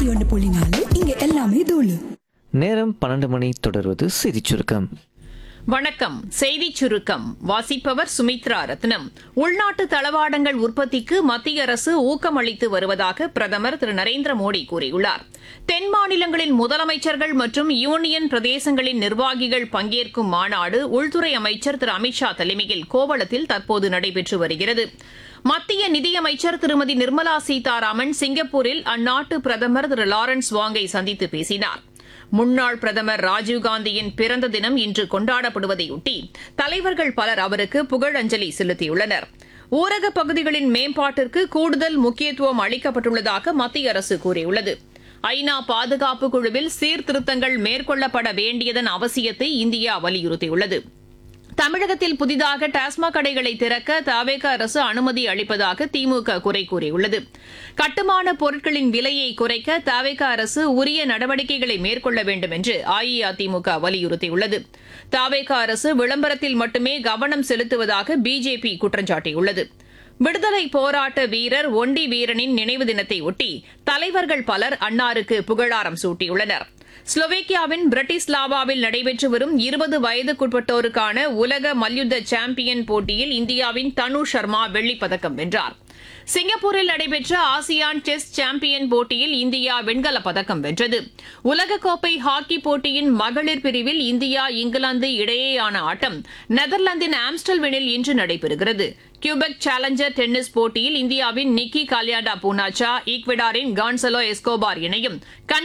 ஒன்று புள்ளி நாலு இங்க எல்லாமே தூளு நேரம் பன்னெண்டு மணி தொடர்வது செய்திச் சுருக்கம் வணக்கம் செய்திச் சுருக்கம் வாசிப்பவர் சுமித்ரா ரத்னம் உள்நாட்டு தளவாடங்கள் உற்பத்திக்கு மத்திய அரசு ஊக்கமளித்து வருவதாக பிரதமர் திரு நரேந்திர மோடி கூறியுள்ளார் தென் மாநிலங்களின் முதலமைச்சர்கள் மற்றும் யூனியன் பிரதேசங்களின் நிர்வாகிகள் பங்கேற்கும் மாநாடு உள்துறை அமைச்சர் திரு அமித்ஷா தலைமையில் கோவளத்தில் தற்போது நடைபெற்று வருகிறது மத்திய நிதியமைச்சர் திருமதி நிர்மலா சீதாராமன் சிங்கப்பூரில் அந்நாட்டு பிரதமர் திரு லாரன்ஸ் வாங்கை சந்தித்து பேசினார் முன்னாள் பிரதமர் ராஜீவ்காந்தியின் பிறந்த தினம் இன்று கொண்டாடப்படுவதையொட்டி தலைவர்கள் பலர் அவருக்கு புகழஞ்சலி செலுத்தியுள்ளனர் ஊரகப் பகுதிகளின் மேம்பாட்டிற்கு கூடுதல் முக்கியத்துவம் அளிக்கப்பட்டுள்ளதாக மத்திய அரசு கூறியுள்ளது ஐநா பாதுகாப்பு குழுவில் சீர்திருத்தங்கள் மேற்கொள்ளப்பட வேண்டியதன் அவசியத்தை இந்தியா வலியுறுத்தியுள்ளது தமிழகத்தில் புதிதாக டாஸ்மாக் கடைகளை திறக்க தவேக அரசு அனுமதி அளிப்பதாக திமுக குறை கூறியுள்ளது கட்டுமான பொருட்களின் விலையை குறைக்க தவேக அரசு உரிய நடவடிக்கைகளை மேற்கொள்ள வேண்டும் என்று அஇஅதிமுக வலியுறுத்தியுள்ளது தவேக அரசு விளம்பரத்தில் மட்டுமே கவனம் செலுத்துவதாக பிஜேபி குற்றம் சாட்டியுள்ளது விடுதலை போராட்ட வீரர் ஒண்டி வீரனின் நினைவு தினத்தை ஒட்டி தலைவர்கள் பலர் அன்னாருக்கு புகழாரம் சூட்டியுள்ளனர் ஸ்லோவேக்கியாவின் பிரட்டிஸ்லாவாவில் நடைபெற்று வரும் இருபது வயதுக்குட்பட்டோருக்கான உலக மல்யுத்த சாம்பியன் போட்டியில் இந்தியாவின் தனு சர்மா வெள்ளிப் பதக்கம் வென்றார் சிங்கப்பூரில் நடைபெற்ற ஆசியான் டெஸ்ட் சாம்பியன் போட்டியில் இந்தியா வெண்கலப் பதக்கம் வென்றது உலகக்கோப்பை ஹாக்கி போட்டியின் மகளிர் பிரிவில் இந்தியா இங்கிலாந்து இடையேயான ஆட்டம் நெதர்லாந்தின் ஆம்ஸ்டல்வெனில் இன்று நடைபெறுகிறது கியூபெக் சேலஞ்சர் டென்னிஸ் போட்டியில் இந்தியாவின் நிக்கி காலியாண்டா பூனாச்சா ஈக்வெடாரின் கான்சலோ எஸ்கோபார் இணையும்